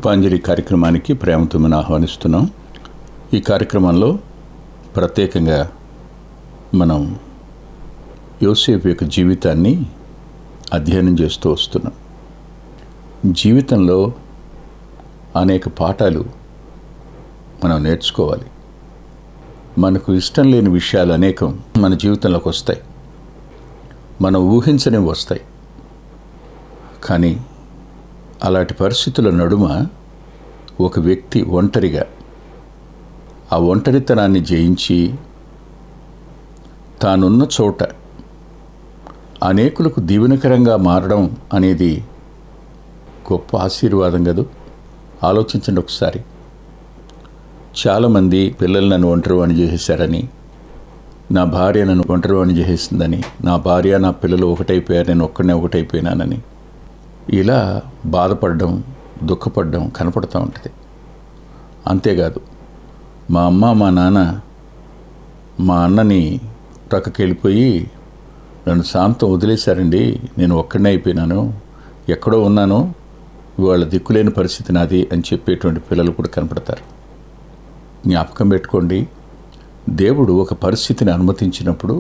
కృపాంజలి కార్యక్రమానికి ప్రేమతో మనం ఆహ్వానిస్తున్నాం ఈ కార్యక్రమంలో ప్రత్యేకంగా మనం యోసేపు యొక్క జీవితాన్ని అధ్యయనం చేస్తూ వస్తున్నాం జీవితంలో అనేక పాఠాలు మనం నేర్చుకోవాలి మనకు ఇష్టం లేని విషయాలు అనేకం మన జీవితంలోకి వస్తాయి మనం ఊహించనివి వస్తాయి కానీ అలాంటి పరిస్థితుల నడుమ ఒక వ్యక్తి ఒంటరిగా ఆ ఒంటరితనాన్ని జయించి తానున్న చోట అనేకులకు దీవెనకరంగా మారడం అనేది గొప్ప ఆశీర్వాదం కదూ ఆలోచించండి ఒకసారి చాలామంది పిల్లలు నన్ను ఒంటరివాణి చేసేశారని నా భార్య నన్ను ఒంటరివాణి చేసేసిందని నా భార్య నా పిల్లలు ఒకటైపోయారు నేను ఒక్కడనే ఒకటైపోయినానని ఇలా బాధపడడం దుఃఖపడడం కనపడుతూ ఉంటుంది అంతేకాదు మా అమ్మ మా నాన్న మా అన్నని ప్రక్కకి వెళ్ళిపోయి నన్ను శాంతం వదిలేశారండి నేను ఒక్కడనే అయిపోయినాను ఎక్కడో ఉన్నాను ఇవాళ దిక్కులేని పరిస్థితి నాది అని చెప్పేటువంటి పిల్లలు కూడా కనపడతారు జ్ఞాపకం పెట్టుకోండి దేవుడు ఒక పరిస్థితిని అనుమతించినప్పుడు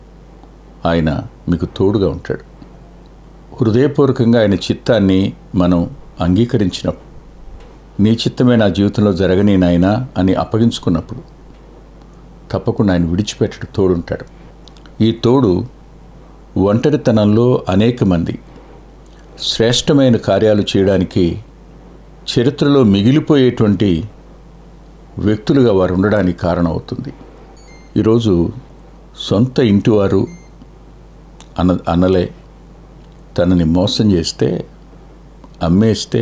ఆయన మీకు తోడుగా ఉంటాడు హృదయపూర్వకంగా ఆయన చిత్తాన్ని మనం అంగీకరించినప్పుడు నీ చిత్తమే నా జీవితంలో జరగని నాయన అని అప్పగించుకున్నప్పుడు తప్పకుండా ఆయన విడిచిపెట్టడు తోడుంటాడు ఈ తోడు ఒంటరితనంలో అనేక మంది శ్రేష్టమైన కార్యాలు చేయడానికి చరిత్రలో మిగిలిపోయేటువంటి వ్యక్తులుగా వారు ఉండడానికి కారణమవుతుంది ఈరోజు సొంత ఇంటివారు అన్న అన్నలే తనని మోసం చేస్తే అమ్మేస్తే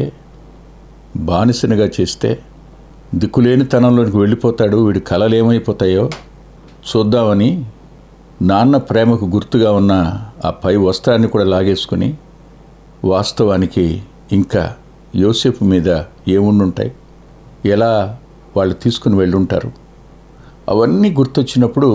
బానిసనిగా చేస్తే దిక్కులేని తనంలోనికి వెళ్ళిపోతాడు వీడి కళలు ఏమైపోతాయో చూద్దామని నాన్న ప్రేమకు గుర్తుగా ఉన్న ఆ పై వస్త్రాన్ని కూడా లాగేసుకుని వాస్తవానికి ఇంకా యోసేపు మీద ఏముండుంటాయి ఎలా వాళ్ళు తీసుకుని వెళ్ళుంటారు అవన్నీ గుర్తొచ్చినప్పుడు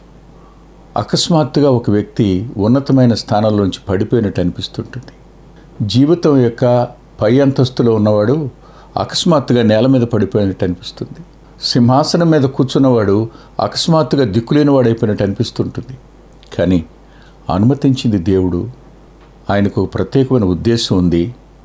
అకస్మాత్తుగా ఒక వ్యక్తి ఉన్నతమైన స్థానంలోంచి పడిపోయినట్టు అనిపిస్తుంటుంది జీవితం యొక్క పై అంతస్తులో ఉన్నవాడు అకస్మాత్తుగా నేల మీద పడిపోయినట్టు అనిపిస్తుంది సింహాసనం మీద కూర్చున్నవాడు అకస్మాత్తుగా దిక్కులేని వాడైపోయినట్టు అనిపిస్తుంటుంది కానీ అనుమతించింది దేవుడు ఆయనకు ఒక ప్రత్యేకమైన ఉద్దేశం ఉంది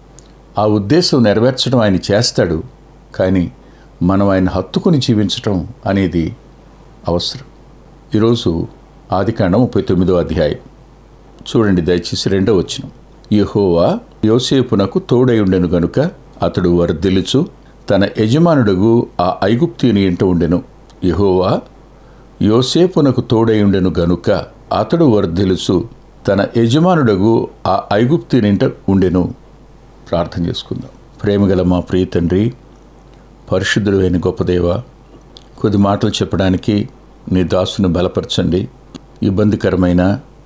ఆ ఉద్దేశం నెరవేర్చడం ఆయన చేస్తాడు కానీ మనం ఆయన హత్తుకుని జీవించటం అనేది అవసరం ఈరోజు ఆదికాండం ముప్పై తొమ్మిదో అధ్యాయం చూడండి దయచేసి రెండో వచ్చిన యహోవా యోసేపునకు తోడై ఉండెను గనుక అతడు వర్ధిల్లుచు తన యజమానుడుగు ఆ ఐగుప్తిని ఇంట ఉండెను యహోవా యోసేపునకు తోడై ఉండెను గనుక అతడు వర్ధిల్లుచు తన యజమానుడగు ఆ ఐగుప్తినింట ఉండెను ప్రార్థన చేసుకుందాం ప్రేమగల మా ప్రియ తండ్రి పరిశుద్ధుడు అయిన గొప్పదేవ కొద్ది మాటలు చెప్పడానికి నీ దాసును బలపరచండి ఇబ్బందికరమైన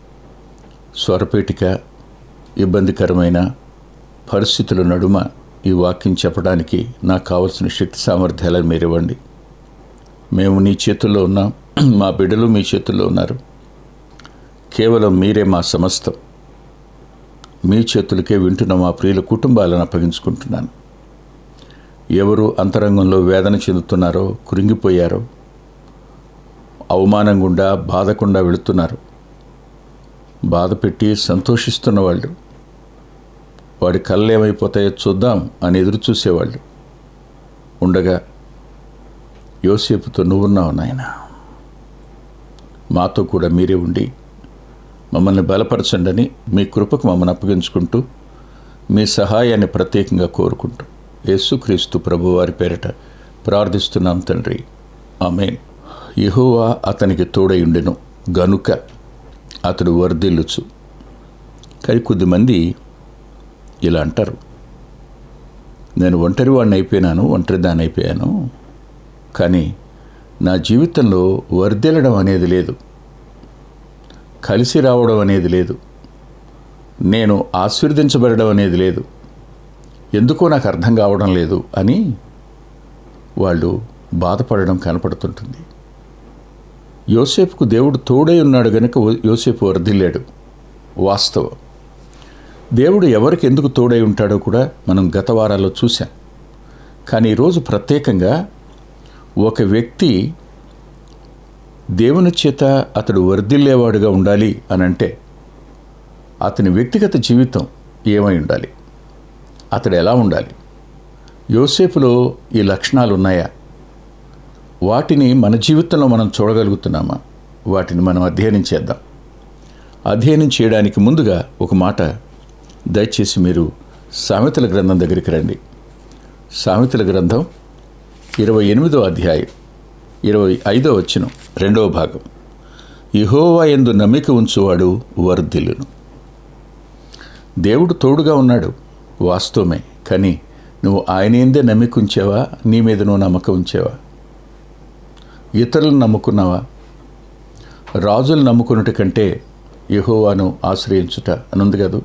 స్వరపేటిక ఇబ్బందికరమైన పరిస్థితుల నడుమ ఈ వాక్యం చెప్పడానికి నాకు కావలసిన శక్తి సామర్థ్యాలను మీరు ఇవ్వండి మేము నీ చేతుల్లో ఉన్నాం మా బిడ్డలు మీ చేతుల్లో ఉన్నారు కేవలం మీరే మా సమస్తం మీ చేతులకే వింటున్న మా ప్రియుల కుటుంబాలను అప్పగించుకుంటున్నాను ఎవరు అంతరంగంలో వేదన చెందుతున్నారో కృంగిపోయారో అవమానం గుండా బాధకుండా వెళుతున్నారు బాధ పెట్టి సంతోషిస్తున్న వాళ్ళు వాడి కళ్ళు ఏమైపోతాయో చూద్దాం అని ఎదురు చూసేవాళ్ళు ఉండగా యోసేపుతో నువ్వున్నావు నాయన మాతో కూడా మీరే ఉండి మమ్మల్ని బలపరచండి మీ కృపకు మమ్మల్ని అప్పగించుకుంటూ మీ సహాయాన్ని ప్రత్యేకంగా కోరుకుంటూ యేసుక్రీస్తు ప్రభు వారి పేరిట ప్రార్థిస్తున్నాం తండ్రి ఆమెన్ యహోవా అతనికి తోడయుండెను గనుక అతడు వర్ధిల్లుచు కానీ కొద్దిమంది ఇలా అంటారు నేను ఒంటరి వాడిని అయిపోయినాను ఒంటరి దాన్ని అయిపోయాను కానీ నా జీవితంలో వర్ధిల్లడం అనేది లేదు కలిసి రావడం అనేది లేదు నేను ఆశీర్వదించబడడం అనేది లేదు ఎందుకో నాకు అర్థం కావడం లేదు అని వాళ్ళు బాధపడడం కనపడుతుంటుంది యోసేపుకు దేవుడు తోడై ఉన్నాడు గనుక యోసేపు వర్ధిల్లాడు వాస్తవం దేవుడు ఎవరికి ఎందుకు తోడై ఉంటాడో కూడా మనం గత వారాల్లో చూసాం కానీ ఈరోజు ప్రత్యేకంగా ఒక వ్యక్తి దేవుని చేత అతడు వర్ధిల్లేవాడుగా ఉండాలి అని అంటే అతని వ్యక్తిగత జీవితం ఏమై ఉండాలి అతడు ఎలా ఉండాలి యోసేపులో ఈ లక్షణాలు ఉన్నాయా వాటిని మన జీవితంలో మనం చూడగలుగుతున్నామా వాటిని మనం అధ్యయనం చేద్దాం అధ్యయనం చేయడానికి ముందుగా ఒక మాట దయచేసి మీరు సామెతల గ్రంథం దగ్గరికి రండి సామెతల గ్రంథం ఇరవై ఎనిమిదో అధ్యాయం ఇరవై ఐదో వచ్చిన రెండవ భాగం ఇహోవా ఎందు నమ్మిక ఉంచువాడు వర్ధిల్లును దేవుడు తోడుగా ఉన్నాడు వాస్తవమే కానీ నువ్వు ఆయన ఏందే నమ్మిక ఉంచావా నీ మీద నువ్వు నమ్మకం ఉంచావా ఇతరులను నమ్ముకున్నావా రాజులు నమ్ముకున్నట కంటే యహోవాను ఆశ్రయించుట అనుంది కదూ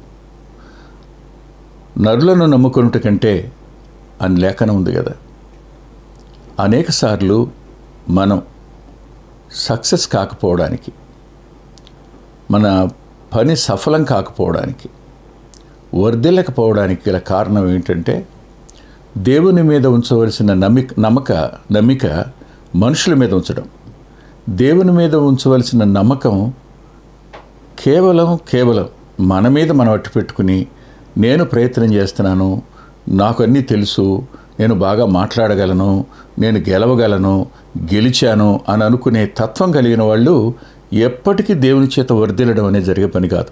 నరులను నమ్ముకున్నట కంటే అని లేఖనం ఉంది కదా అనేక సార్లు మనం సక్సెస్ కాకపోవడానికి మన పని సఫలం కాకపోవడానికి వర్ధిల్లకపోవడానికి గల కారణం ఏంటంటే దేవుని మీద ఉంచవలసిన నమ్మిక నమ్మక నమ్మిక మనుషుల మీద ఉంచడం దేవుని మీద ఉంచవలసిన నమ్మకం కేవలం కేవలం మన మీద మనం అట్టు పెట్టుకుని నేను ప్రయత్నం చేస్తున్నాను నాకు అన్నీ తెలుసు నేను బాగా మాట్లాడగలను నేను గెలవగలను గెలిచాను అని అనుకునే తత్వం కలిగిన వాళ్ళు ఎప్పటికీ దేవుని చేత వర్దిల్లడం అనేది జరిగే పని కాదు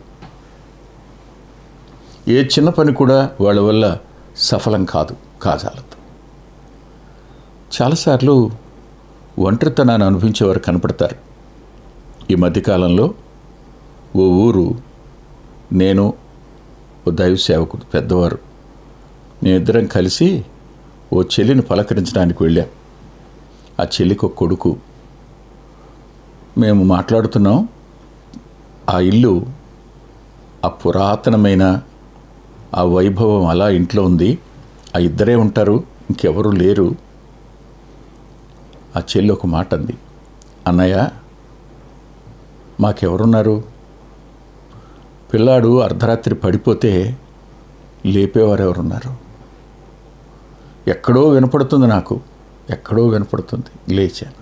ఏ చిన్న పని కూడా వాళ్ళ వల్ల సఫలం కాదు కాజాలదు చాలాసార్లు ఒంటరితనాన్ని అనుభవించేవారు కనపడతారు ఈ మధ్యకాలంలో ఓ ఊరు నేను ఓ దైవ సేవకుడు పెద్దవారు మేమిద్దరం కలిసి ఓ చెల్లిని పలకరించడానికి వెళ్ళాం ఆ చెల్లికి ఒక కొడుకు మేము మాట్లాడుతున్నాం ఆ ఇల్లు ఆ పురాతనమైన ఆ వైభవం అలా ఇంట్లో ఉంది ఆ ఇద్దరే ఉంటారు ఇంకెవరు లేరు ఆ చెల్లి ఒక మాట అంది అన్నయ్య మాకెవరున్నారు పిల్లాడు అర్ధరాత్రి పడిపోతే లేపేవారు ఎవరున్నారు ఎక్కడో వినపడుతుంది నాకు ఎక్కడో వినపడుతుంది లేచాను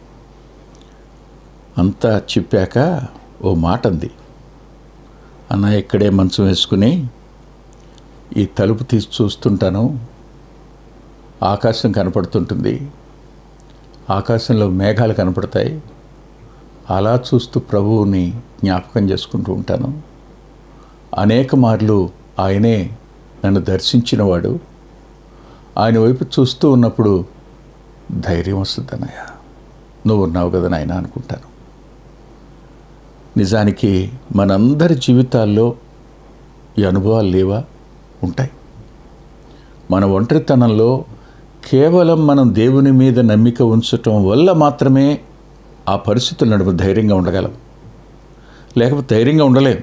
అంతా చెప్పాక ఓ మాట అంది అన్న ఇక్కడే మంచం వేసుకుని ఈ తలుపు తీసి చూస్తుంటాను ఆకాశం కనపడుతుంటుంది ఆకాశంలో మేఘాలు కనపడతాయి అలా చూస్తూ ప్రభువుని జ్ఞాపకం చేసుకుంటూ ఉంటాను అనేక మార్లు ఆయనే నన్ను దర్శించినవాడు ఆయన వైపు చూస్తూ ఉన్నప్పుడు ధైర్యం వస్తుంది అన్నయ్య నువ్వు ఉన్నావు కదా నాయన అనుకుంటాను నిజానికి మనందరి జీవితాల్లో ఈ అనుభవాలు లేవా ఉంటాయి మన ఒంటరితనంలో కేవలం మనం దేవుని మీద నమ్మిక ఉంచటం వల్ల మాత్రమే ఆ పరిస్థితుల నడుమ ధైర్యంగా ఉండగలం లేకపోతే ధైర్యంగా ఉండలేం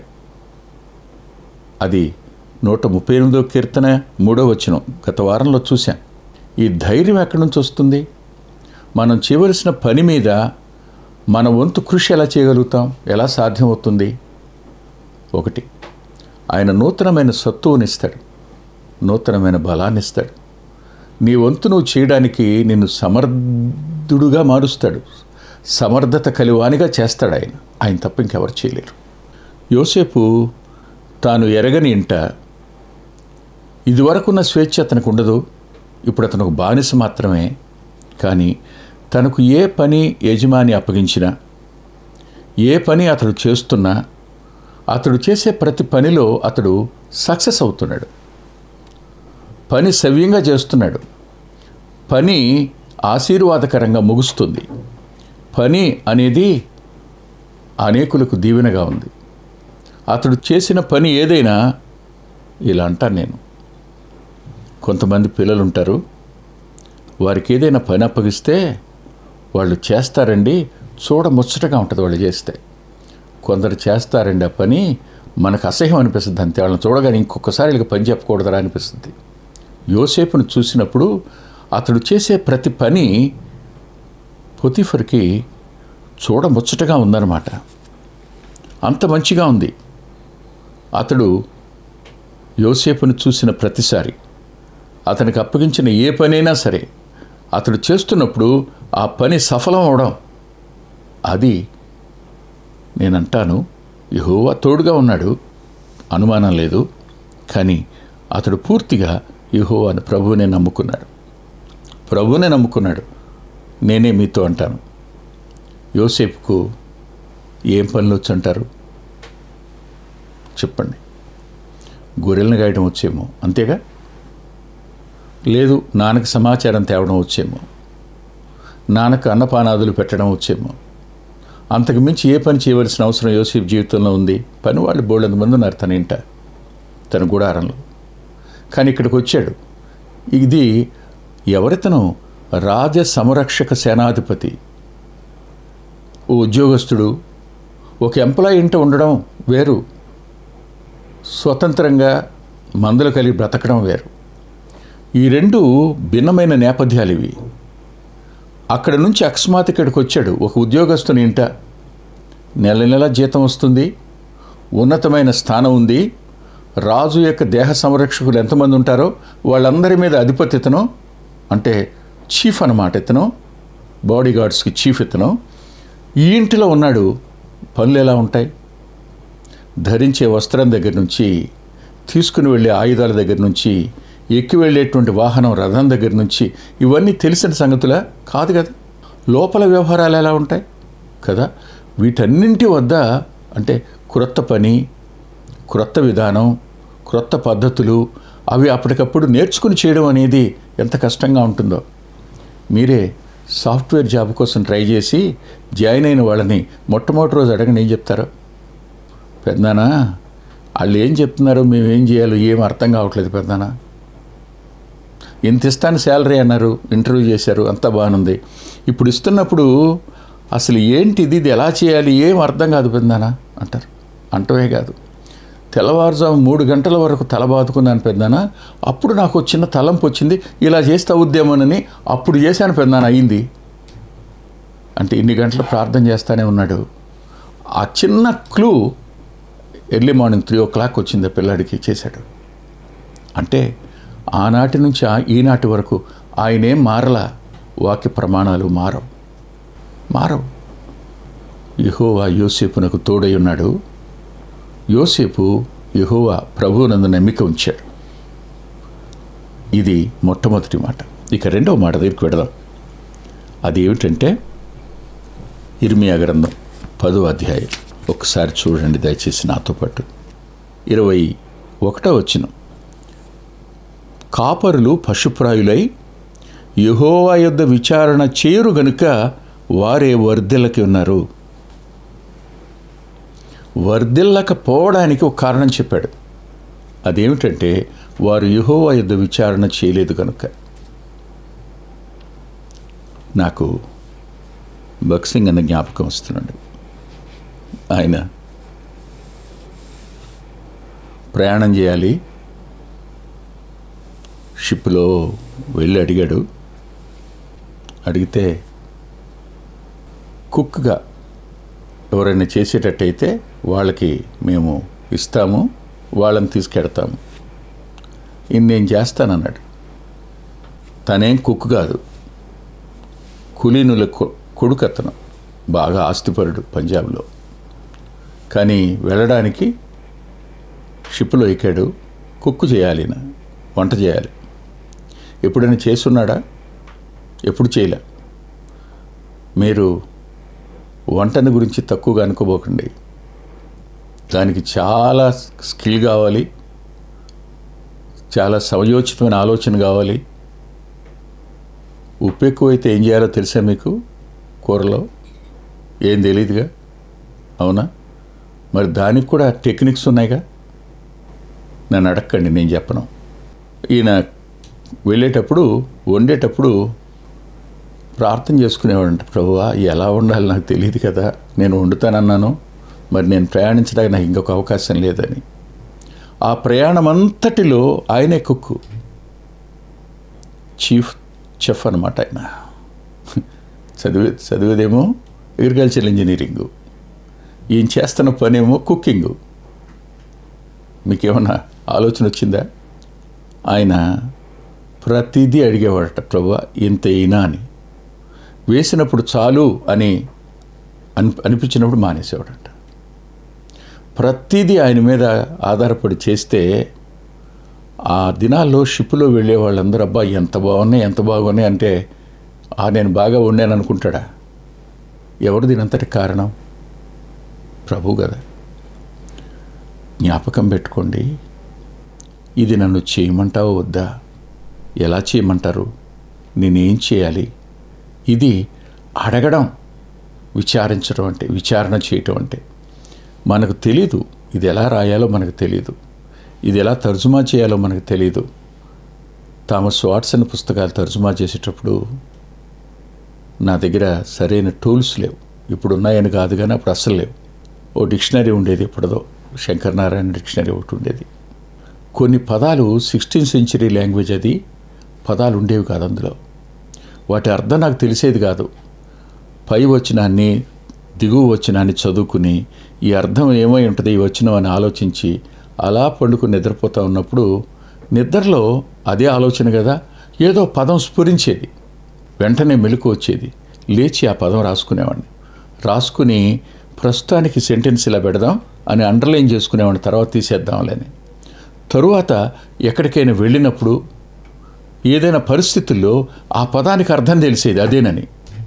అది నూట ముప్పై ఎనిమిదో కీర్తన మూడో వచ్చిన గత వారంలో చూశాం ఈ ధైర్యం ఎక్కడి నుంచి వస్తుంది మనం చేయవలసిన పని మీద మన వంతు కృషి ఎలా చేయగలుగుతాం ఎలా సాధ్యమవుతుంది ఒకటి ఆయన నూతనమైన సత్తువునిస్తాడు నూతనమైన బలాన్ని ఇస్తాడు నీ వంతు నువ్వు చేయడానికి నిన్ను సమర్థుడుగా మారుస్తాడు సమర్థత కలివానిగా చేస్తాడు ఆయన ఆయన తప్ప ఇంకెవరు చేయలేరు యోసేపు తాను ఎరగని ఇంట ఇదివరకున్న స్వేచ్ఛ అతనికి ఉండదు ఇప్పుడు అతను ఒక బానిస మాత్రమే కానీ తనకు ఏ పని యజమాని అప్పగించినా ఏ పని అతడు చేస్తున్నా అతడు చేసే ప్రతి పనిలో అతడు సక్సెస్ అవుతున్నాడు పని సవ్యంగా చేస్తున్నాడు పని ఆశీర్వాదకరంగా ముగుస్తుంది పని అనేది అనేకులకు దీవెనగా ఉంది అతడు చేసిన పని ఏదైనా ఇలా అంటాను నేను కొంతమంది పిల్లలు ఉంటారు వారికి ఏదైనా పని అప్పగిస్తే వాళ్ళు చేస్తారండి చూడ ముచ్చటగా ఉంటుంది వాళ్ళు చేస్తే కొందరు చేస్తారండి ఆ పని మనకు అసహ్యం అనిపిస్తుంది అంతే వాళ్ళని చూడగానే ఇంకొకసారి వీళ్ళకి పని చెప్పకూడదురా అనిపిస్తుంది యోసేపును చూసినప్పుడు అతడు చేసే ప్రతి పని పొతిఫర్కి చూడ ముచ్చటగా ఉందన్నమాట అంత మంచిగా ఉంది అతడు యోసేపును చూసిన ప్రతిసారి అతనికి అప్పగించిన ఏ పనైనా సరే అతడు చేస్తున్నప్పుడు ఆ పని సఫలం అవడం అది నేనంటాను యహోవా తోడుగా ఉన్నాడు అనుమానం లేదు కానీ అతడు పూర్తిగా యహోవాని ప్రభువునే నమ్ముకున్నాడు ప్రభువునే నమ్ముకున్నాడు నేనే మీతో అంటాను యోసేపుకు ఏం పనులు వచ్చు అంటారు చెప్పండి గొర్రెలను గాయడం వచ్చేమో అంతేగా లేదు నాన్నకి సమాచారం తేవడం వచ్చేమో నాన్నకు అన్నపానాదులు పెట్టడం వచ్చేమో అంతకు మించి ఏ పని చేయవలసిన అవసరం యోసేపు జీవితంలో ఉంది పని వాళ్ళు బోళ్ళంత మంది ఉన్నారు తన ఇంట తన గుడారంలో కానీ ఇక్కడికి వచ్చాడు ఇది ఎవరితను రాజ సంరక్షక సేనాధిపతి ఓ ఉద్యోగస్తుడు ఒక ఎంప్లాయీ ఇంట ఉండడం వేరు స్వతంత్రంగా మందులు కలిగి బ్రతకడం వేరు ఈ రెండు భిన్నమైన నేపథ్యాలు ఇవి అక్కడ నుంచి అకస్మాత్ ఇక్కడికి వచ్చాడు ఒక ఉద్యోగస్తుని ఇంట నెల నెల జీతం వస్తుంది ఉన్నతమైన స్థానం ఉంది రాజు యొక్క దేహ సంరక్షకులు ఎంతమంది ఉంటారో వాళ్ళందరి మీద అధిపతి ఇతను అంటే చీఫ్ అన్నమాట ఇతను బాడీ గార్డ్స్కి చీఫ్ ఇతను ఈ ఇంటిలో ఉన్నాడు పనులు ఎలా ఉంటాయి ధరించే వస్త్రం దగ్గర నుంచి తీసుకుని వెళ్ళే ఆయుధాల దగ్గర నుంచి ఎక్కి వెళ్ళేటువంటి వాహనం రథం దగ్గర నుంచి ఇవన్నీ తెలిసిన సంగతులా కాదు కదా లోపల వ్యవహారాలు ఎలా ఉంటాయి కదా వీటన్నింటి వద్ద అంటే క్రొత్త పని క్రొత్త విధానం క్రొత్త పద్ధతులు అవి అప్పటికప్పుడు నేర్చుకుని చేయడం అనేది ఎంత కష్టంగా ఉంటుందో మీరే సాఫ్ట్వేర్ జాబ్ కోసం ట్రై చేసి జాయిన్ అయిన వాళ్ళని మొట్టమొదటి రోజు అడగని ఏం చెప్తారో పెద్దనా వాళ్ళు ఏం చెప్తున్నారో మేము ఏం చేయాలో ఏం అర్థం కావట్లేదు పెద్దనా ఇంత ఇస్తాను శాలరీ అన్నారు ఇంటర్వ్యూ చేశారు అంతా బాగుంది ఇప్పుడు ఇస్తున్నప్పుడు అసలు ఏంటిది ఇది ఎలా చేయాలి ఏం అర్థం కాదు పెద్దనా అంటారు అంటమే కాదు తెల్లవారుజాము మూడు గంటల వరకు తల బాదుకున్నాను పెద్దనా అప్పుడు నాకు ఒక చిన్న తలంపు వచ్చింది ఇలా చేస్తే అవుద్దేమోనని అప్పుడు చేశాను పెద్దనా అయింది అంటే ఇన్ని గంటలు ప్రార్థన చేస్తానే ఉన్నాడు ఆ చిన్న clue early morning three o'clock వచ్చింది ఆ పిల్లాడికి చేశాడు అంటే ఆనాటి నుంచి ఆ- ఈనాటి వరకు ఆయనేం మారలా వాక్య ప్రమాణాలు మారవు మారవు యహోవా యోసేపునకు తోడై ఉన్నాడు యోసేపు యహోవా ప్రభువునందు నమ్మిక ఉంచాడు ఇది మొట్టమొదటి మాట ఇక రెండవ మాట దగ్గరికి వెడదాం అది ఏమిటంటే ఇర్మియా గ్రంథం పదో అధ్యాయం ఒకసారి చూడండి దయచేసి నాతో పాటు ఇరవై ఒకటో వచ్చిన కాపరులు పశుప్రాయులై యహోవా యొద్ద విచారణ చేయరు గనుక వారే వర్ధిల్లకి ఉన్నారు వర్ధిల్లకపోవడానికి ఒక కారణం చెప్పాడు అదేమిటంటే వారు యహోవా యుద్ధ విచారణ చేయలేదు కనుక నాకు బక్సింగ్ అన్న జ్ఞాపకం వస్తున్నాడు ఆయన ప్రయాణం చేయాలి షిప్లో వెళ్ళి అడిగాడు అడిగితే కుక్గా ఎవరైనా చేసేటట్టయితే వాళ్ళకి మేము ఇస్తాము వాళ్ళని తీసుకెడతాము ఇది నేను చేస్తానన్నాడు తనేం కుక్ కాదు కులీనుల కొ- కొడుకు అతను బాగా ఆస్తిపరుడు పంజాబ్లో కానీ వెళ్ళడానికి షిప్లో ఎక్కాడు కుక్కు చేయాలి ఈయన. వంట చేయాలి ఎప్పుడైనా చేసున్నాడా ఎప్పుడు చేయలే మీరు వంటని గురించి తక్కువగా అనుకోబోకండి దానికి చాలా స్కిల్ కావాలి చాలా సమయోచితమైన ఆలోచన కావాలి ఉప్పు ఎక్కువైతే ఏం చేయాలో తెలుసా మీకు కూరలో ఏం తెలియదుగా అవునా మరి దానికి కూడా టెక్నిక్స్ ఉన్నాయిగా నన్ను అడగండి నేను చెప్పను ఈయన వెళ్ళేటప్పుడు వండేటప్పుడు ప్రార్థన చేసుకునేవాడంట ప్రభువా ఎలా ఉండాలి నాకు తెలియదు కదా నేను వండుతానన్నాను మరి నేను ప్రయాణించడానికి నాకు ఇంకొక అవకాశం లేదని ఆ ప్రయాణం అంతటిలో ఆయనే కుక్కు చీఫ్ చెఫ్ అనమాట ఆయన చదివే చదివేదేమో అగ్రికల్చర్ ఇంజనీరింగు ఈయన చేస్తున్న పనేమో కుకింగు మీకేమన్నా ఆలోచన వచ్చిందా ఆయన ప్రతిదీ అడిగేవాడట ప్రభు ఇంత అయినా అని వేసినప్పుడు చాలు అని అని అనిపించినప్పుడు మానేసేవాడట ప్రతిదీ ఆయన మీద ఆధారపడి చేస్తే ఆ దినాల్లో షిప్లో వెళ్ళే వాళ్ళందరూ అబ్బా ఎంత బాగున్నాయి ఎంత బాగున్నాయి అంటే ఆ నేను బాగా వండాను అనుకుంటాడా ఎవరు దీనంతటి కారణం ప్రభు కదా జ్ఞాపకం పెట్టుకోండి ఇది నన్ను చేయమంటావో వద్దా ఎలా చేయమంటారు నేనేం చేయాలి ఇది అడగడం విచారించడం అంటే విచారణ చేయటం అంటే మనకు తెలీదు ఇది ఎలా రాయాలో మనకు తెలీదు ఇది ఎలా తర్జుమా చేయాలో మనకు తెలీదు థామస్ వాట్సన్ పుస్తకాలు తర్జుమా చేసేటప్పుడు నా దగ్గర సరైన టూల్స్ లేవు ఇప్పుడు ఉన్నాయని కాదు కానీ అప్పుడు అస్సలు లేవు ఓ డిక్షనరీ ఉండేది ఇప్పుడుదో శంకరనారాయణ డిక్షనరీ ఒకటి ఉండేది కొన్ని పదాలు సిక్స్టీన్ సెంచరీ లాంగ్వేజ్ అది పదాలు ఉండేవి కాదు అందులో వాటి అర్థం నాకు తెలిసేది కాదు పై వచ్చినాన్ని దిగువ వచ్చినాన్ని చదువుకుని ఈ అర్థం ఏమై ఉంటుంది ఈ వచ్చినం అని ఆలోచించి అలా పండుకుని నిద్రపోతూ ఉన్నప్పుడు నిద్రలో అదే ఆలోచన కదా ఏదో పదం స్ఫురించేది వెంటనే మెలకు వచ్చేది లేచి ఆ పదం రాసుకునేవాడిని రాసుకుని ప్రస్తుతానికి సెంటెన్స్ ఇలా పెడదాం అని అండర్లైన్ చేసుకునేవాడిని తర్వాత తీసేద్దాంలేని తరువాత ఎక్కడికైనా వెళ్ళినప్పుడు ఏదైనా పరిస్థితుల్లో ఆ పదానికి అర్థం తెలిసేది అదేనని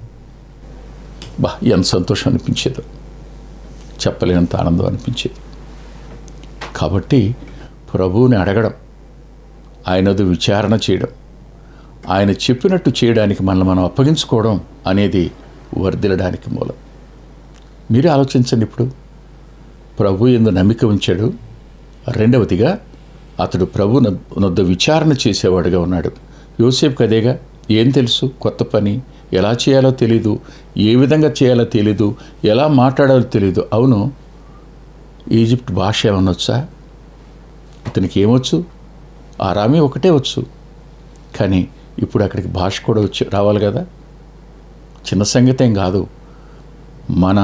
బా ఎంత సంతోషం అనిపించేదో చెప్పలేనంత ఆనందం అనిపించేది కాబట్టి ప్రభువుని అడగడం ఆయనది విచారణ చేయడం ఆయన చెప్పినట్టు చేయడానికి మనల్ని మనం అప్పగించుకోవడం అనేది వర్ధిల్లడానికి మూలం మీరే ఆలోచించండి ఇప్పుడు ప్రభు ఎందు నమ్మిక ఉంచాడు రెండవదిగా అతడు ప్రభు నొద్ద విచారణ చేసేవాడుగా ఉన్నాడు యోసేపు కదేగా ఏం తెలుసు కొత్త పని ఎలా చేయాలో తెలీదు ఏ విధంగా చేయాలో తెలీదు ఎలా మాట్లాడాలో తెలీదు అవును ఈజిప్ట్ భాష ఏమన్నా వచ్చా ఇతనికి ఏమొచ్చు ఆరామీ ఒకటే వచ్చు కానీ ఇప్పుడు అక్కడికి భాష కూడా వచ్చి రావాలి కదా చిన్న సంగతి ఏం కాదు మన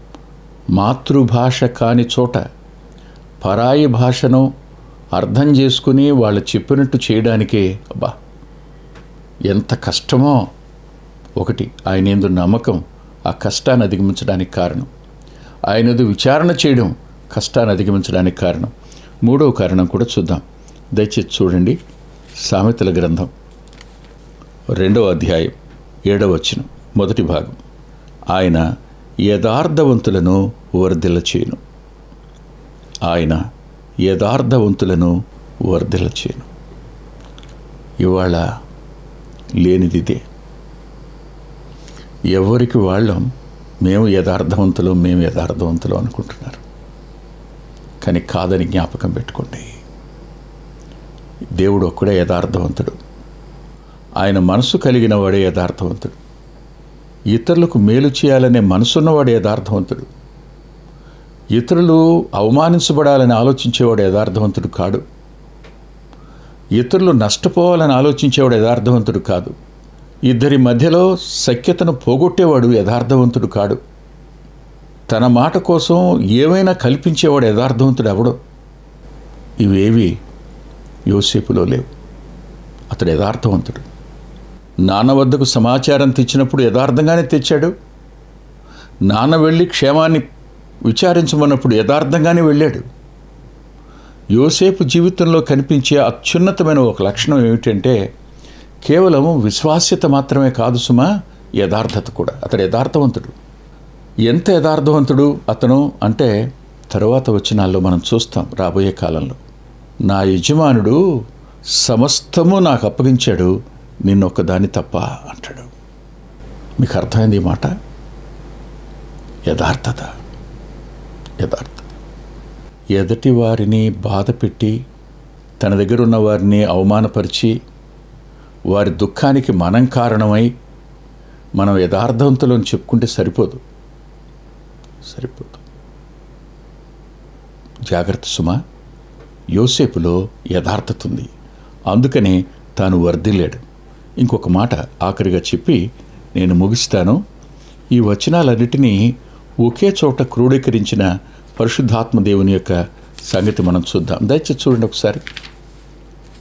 మాతృభాష కాని చోట పరాయి భాషను అర్థం చేసుకుని వాళ్ళు చెప్పినట్టు చేయడానికే అబ్బా ఎంత కష్టమో ఒకటి ఆయన ఎందు నమ్మకం ఆ కష్టాన్ని అధిగమించడానికి కారణం ఆయనది విచారణ చేయడం కష్టాన్ని అధిగమించడానికి కారణం మూడవ కారణం కూడా చూద్దాం దయచేసి చూడండి సామెతల గ్రంథం రెండవ అధ్యాయం ఏడవ వచనం మొదటి భాగం ఆయన యథార్థవంతులను వర్ధిల్ల చేయను ఆయన యథార్థవంతులను వర్ధిల్ల చేయను ఇవాళ లేనిదిదే ఎవరికి వాళ్ళం మేము యథార్థవంతులు మేము యథార్థవంతులు అనుకుంటున్నారు కానీ కాదని జ్ఞాపకం పెట్టుకోండి దేవుడు ఒక్కడే యథార్థవంతుడు ఆయన మనసు కలిగిన వాడే యథార్థవంతుడు ఇతరులకు మేలు చేయాలనే మనసున్నవాడు యథార్థవంతుడు ఇతరులు అవమానించబడాలని ఆలోచించేవాడు యథార్థవంతుడు కాడు ఇతరులు నష్టపోవాలని ఆలోచించేవాడు యథార్థవంతుడు కాదు ఇద్దరి మధ్యలో సఖ్యతను పోగొట్టేవాడు యథార్థవంతుడు కాడు తన మాట కోసం ఏమైనా కల్పించేవాడు యథార్థవంతుడు ఎవడో ఇవేవి యోసేపులో లేవు అతడు యథార్థవంతుడు నాన్న వద్దకు సమాచారం తెచ్చినప్పుడు యథార్థంగానే తెచ్చాడు నాన్న వెళ్ళి క్షేమాన్ని విచారించమన్నప్పుడు యథార్థంగానే వెళ్ళాడు యోసేపు జీవితంలో కనిపించే అత్యున్నతమైన ఒక లక్షణం ఏమిటంటే కేవలం విశ్వాస్యత మాత్రమే కాదు సుమా యథార్థత కూడా అతడు యథార్థవంతుడు ఎంత యథార్థవంతుడు అతను అంటే తరువాత వచ్చినాల్లో మనం చూస్తాం రాబోయే కాలంలో నా యజమానుడు సమస్తము నాకు అప్పగించాడు నిన్నొక్కదాన్ని తప్ప అంటాడు మీకు అర్థమైంది ఈ మాట యథార్థత యథార్థత ఎదటి వారిని బాధ పెట్టి తన దగ్గర ఉన్న వారిని అవమానపరిచి వారి దుఃఖానికి మనం కారణమై మనం యథార్థవంతులను చెప్పుకుంటే సరిపోదు సరిపోదు జాగ్రత్త సుమ యోసేపులో యథార్థత ఉంది అందుకనే తాను వర్ధిల్లాడు ఇంకొక మాట ఆఖరిగా చెప్పి నేను ముగిస్తాను ఈ వచనాలన్నిటినీ ఒకే చోట క్రోడీకరించిన పరిశుద్ధాత్మ దేవుని యొక్క సంగతి మనం చూద్దాం దయచేసి చూడండి ఒకసారి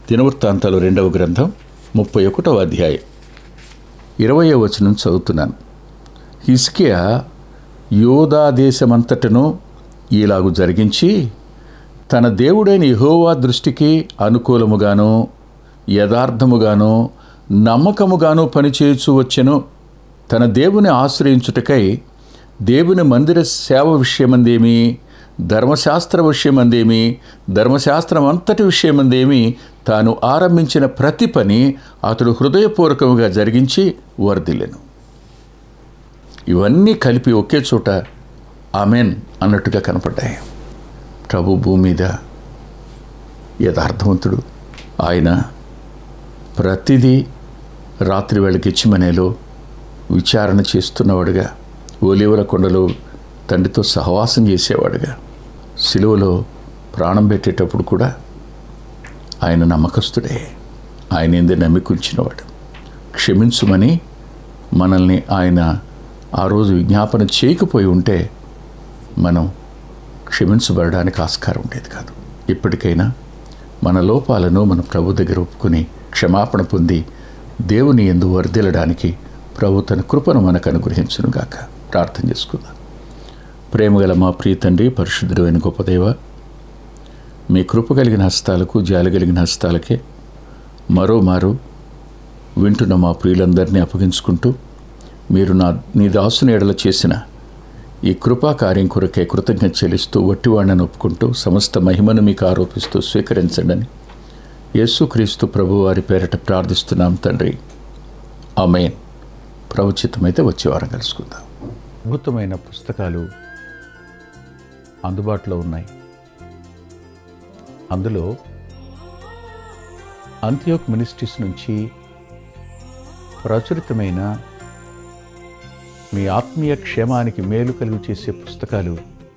దినవృత్తాంతాలు రెండవ గ్రంథం ముప్పై ఒకటవ అధ్యాయం ఇరవయో వచనం చదువుతున్నాను హిస్కియా యోధా దేశమంతటను ఈలాగు జరిగించి తన దేవుడైన యెహోవా దృష్టికి అనుకూలముగాను యథార్థముగాను నమ్మకముగాను పనిచేయచు వచ్చెను తన దేవుని ఆశ్రయించుటకై దేవుని మందిర సేవ విషయమందేమి ధర్మశాస్త్ర విషయమందేమి ధర్మశాస్త్రం అంతటి విషయమందేమి తాను ఆరంభించిన ప్రతి పని అతడు హృదయపూర్వకముగా జరిగించి వర్ధిల్లెను ఇవన్నీ కలిపి ఒకే చోట ఆమెన్ అన్నట్టుగా కనపడ్డాయి ప్రభు భూమి మీద యథార్థవంతుడు ఆయన ప్రతిదీ రాత్రి వేళకి ఇచ్చిమనేలో విచారణ చేస్తున్నవాడుగా ఓలివల కొండలో తండ్రితో సహవాసం చేసేవాడుగా సిలువలో ప్రాణం పెట్టేటప్పుడు కూడా ఆయన నమ్మకస్తుడే ఆయన ఎందు నమ్మికుంచినవాడు క్షమించుమని మనల్ని ఆయన ఆ రోజు విజ్ఞాపన చేయకపోయి ఉంటే మనం క్షమించబడడానికి ఆస్కారం ఉండేది కాదు ఇప్పటికైనా మన లోపాలను మన ప్రభు దగ్గర ఒప్పుకొని క్షమాపణ పొంది దేవుని ఎందు వర్ధిల్లడానికి ప్రభు తన కృపను మనకు అనుగ్రహించునుగాక ప్రార్థన చేసుకుందాం ప్రేమగల మా ప్రియ తండ్రి పరిశుద్ధుడైన గొప్ప దేవ మీ కృప కలిగిన హస్తాలకు జాలి కలిగిన హస్తాలకే మరో మారు వింటున్న మా ప్రియులందరినీ అప్పగించుకుంటూ మీరు నా నీ దాసుని ఎడల చేసిన ఈ కృపా కార్యం కొరకే కృతజ్ఞత చెల్లిస్తూ వట్టివాణ్ణని ఒప్పుకుంటూ సమస్త మహిమను మీకు ఆరోపిస్తూ స్వీకరించండి అని యేసుక్రీస్తు ప్రభు వారి పేరట ప్రార్థిస్తున్నాం తండ్రి ఆమెన్ ప్రవచితమైతే వచ్చే వారం కలుసుకుందాం అద్భుతమైన పుస్తకాలు అందుబాటులో ఉన్నాయి అందులో అంత్యోక్ మినిస్ట్రీస్ నుంచి ప్రచురితమైన మీ ఆత్మీయ క్షేమానికి మేలు కలుగు చేసే పుస్తకాలు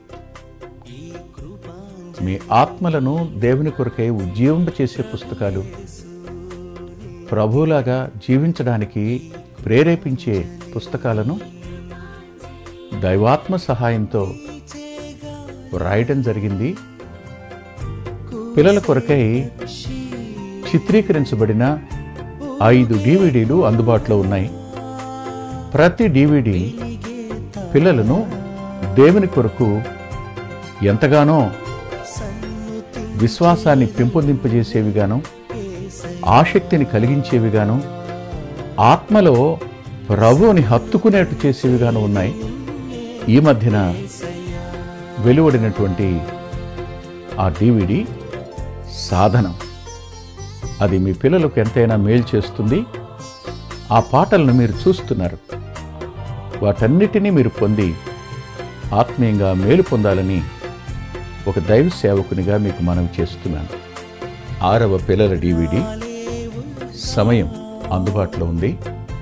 మీ ఆత్మలను దేవుని కొరకై ఉజ్జీవింప చేసే పుస్తకాలు ప్రభువులాగా జీవించడానికి ప్రేరేపించే పుస్తకాలను దైవాత్మ సహాయంతో వ్రాయటం జరిగింది పిల్లల కొరకై చిత్రీకరించబడిన ఐదు డివిడీలు అందుబాటులో ఉన్నాయి ప్రతి డివిడి పిల్లలను దేవుని కొరకు ఎంతగానో విశ్వాసాన్ని పెంపొందింపజేసేవిగాను ఆసక్తిని కలిగించేవిగాను ఆత్మలో ప్రభువుని హత్తుకునేట్టు చేసేవిగాను ఉన్నాయి ఈ మధ్యన వెలువడినటువంటి ఆ డివిడి సాధనం అది మీ పిల్లలకు ఎంతైనా మేలు చేస్తుంది ఆ పాటలను మీరు చూస్తున్నారు వాటన్నిటినీ మీరు పొంది ఆత్మీయంగా మేలు పొందాలని ఒక దైవ సేవకునిగా మీకు మనవి చేస్తున్నాను ఆరవ పిల్లల డివిడి సమయం అందుబాటులో ఉంది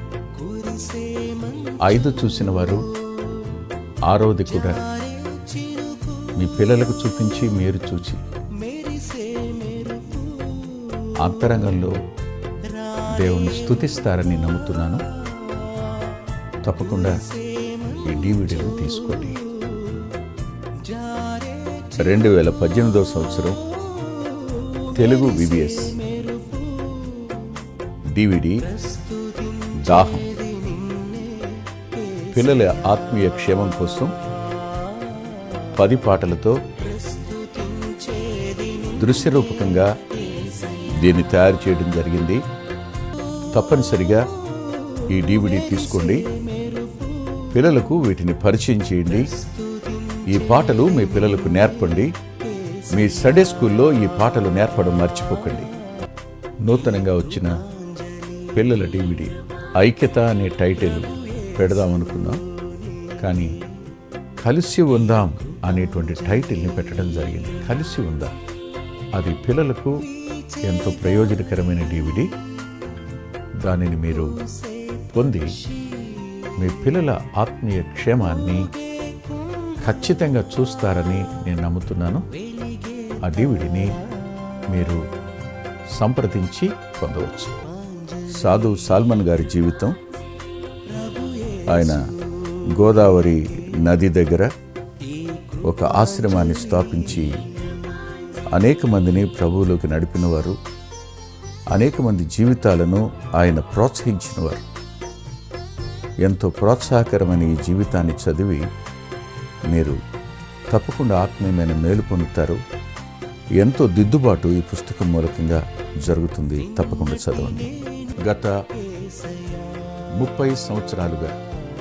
ఐదు చూసిన వారు ఆరవది కూడా మీ పిల్లలకు చూపించి మీరు చూచి అంతరంగంలో దేవుని స్తుతిస్తారని నమ్ముతున్నాను తప్పకుండా ఈ డివిడీలు తీసుకోండి రెండు వేల పద్దెనిమిదవ సంవత్సరం తెలుగు విబిఎస్ డివిడి దాహం పిల్లల ఆత్మీయ క్షేమం కోసం పది పాటలతో దృశ్యరూపకంగా దీన్ని తయారు చేయడం జరిగింది తప్పనిసరిగా ఈ డివిడి తీసుకోండి పిల్లలకు వీటిని పరిచయం చేయండి ఈ పాటలు మీ పిల్లలకు నేర్పండి మీ సండే స్కూల్లో ఈ పాటలు నేర్పడం మర్చిపోకండి నూతనంగా వచ్చిన పిల్లల డివిడి ఐక్యత అనే టైటిల్ పెడదామనుకున్నాం కానీ కలిసి ఉందాం అనేటువంటి టైటిల్ని పెట్టడం జరిగింది కలిసి ఉందాం అది పిల్లలకు ఎంతో ప్రయోజనకరమైన డివిడి దానిని మీరు పొంది మీ పిల్లల ఆత్మీయ క్షేమాన్ని ఖచ్చితంగా చూస్తారని నేను నమ్ముతున్నాను ఆ డివిడిని మీరు సంప్రదించి పొందవచ్చు సాధు సాల్మన్ గారి జీవితం ఆయన గోదావరి నది దగ్గర ఒక ఆశ్రమాన్ని స్థాపించి అనేక మందిని ప్రభువులోకి నడిపినవారు అనేక మంది జీవితాలను ఆయన ప్రోత్సహించినవారు ఎంతో ప్రోత్సాహకరమైన ఈ జీవితాన్ని చదివి మీరు తప్పకుండా ఆత్మీయమైన మేలు పొందుతారు ఎంతో దిద్దుబాటు ఈ పుస్తకం మూలకంగా జరుగుతుంది తప్పకుండా చదవండి గత ముప్పై సంవత్సరాలుగా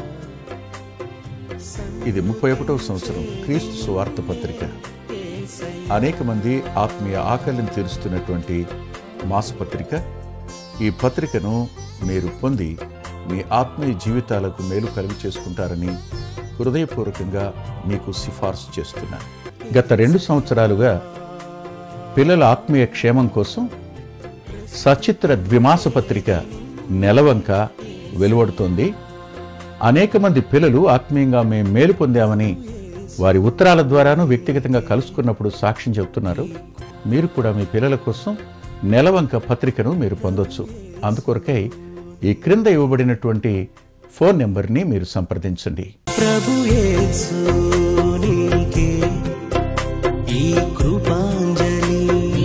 ఇది ముప్పై ఒకటవ సంవత్సరం క్రీస్తు సువార్త పత్రిక అనేక మంది ఆత్మీయ ఆకలిని తీరుస్తున్నటువంటి మాసపత్రిక ఈ పత్రికను మీరు పొంది మీ ఆత్మీయ జీవితాలకు మేలు కలుగు చేసుకుంటారని హృదయపూర్వకంగా మీకు సిఫార్సు చేస్తున్నాను గత రెండు సంవత్సరాలుగా పిల్లల ఆత్మీయ క్షేమం కోసం సచిత్ర ద్విమాస పత్రిక నెలవంక వెలువడుతోంది అనేక మంది పిల్లలు ఆత్మీయంగా మేము మేలు పొందామని వారి ఉత్తరాల ద్వారాను వ్యక్తిగతంగా కలుసుకున్నప్పుడు సాక్ష్యం చెబుతున్నారు మీరు కూడా మీ పిల్లల కోసం నెలవంక పత్రికను మీరు పొందొచ్చు అందుకొరకై ఈ క్రింద ఇవ్వబడినటువంటి ఫోన్ నెంబర్ని మీరు సంప్రదించండి ప్రభు యేసు నీకే ఈ కృపాంజలి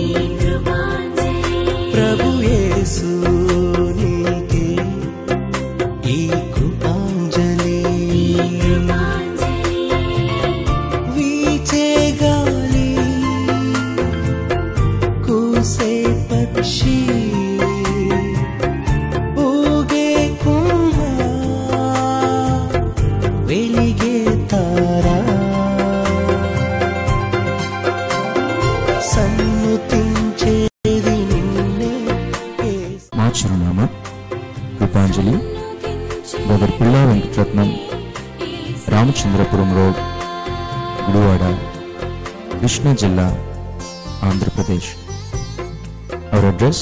ప్రభు యేసు నీకే ఈ కృపాంజలి వీచే గాలి కూసే పక్షి ఊగే కుంభ వెలిగే తారా సన్నుతించేది నిన్నే యేసు. మా చిరునామా కృపాంజలి బ్రదర్ పిల్లా వెంకటరత్నం రామచంద్రపురం రోడ్ గుడివాడ కృష్ణా జిల్లా Andhra Pradesh our address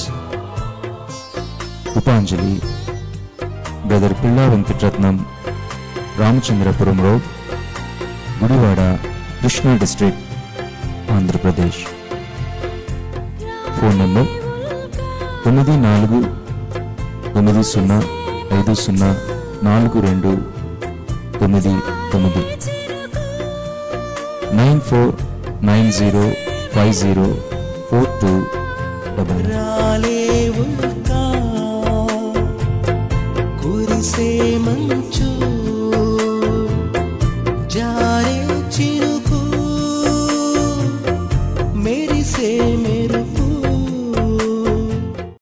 Krupanjali brother పిల్లా Venkataratnam Ramachandrapuram road Gudivada Krishna district Andhra Pradesh phone number తొమ్మిది నాలుగు తొమ్మిది సున్నా ఐదు సున్నా నాలుగు రెండు తొమ్మిది తొమ్మిది nine four nine zero five zero four two double nine రాలేవుగా కురిసే మంచు జారే చిరుకు మెరిసే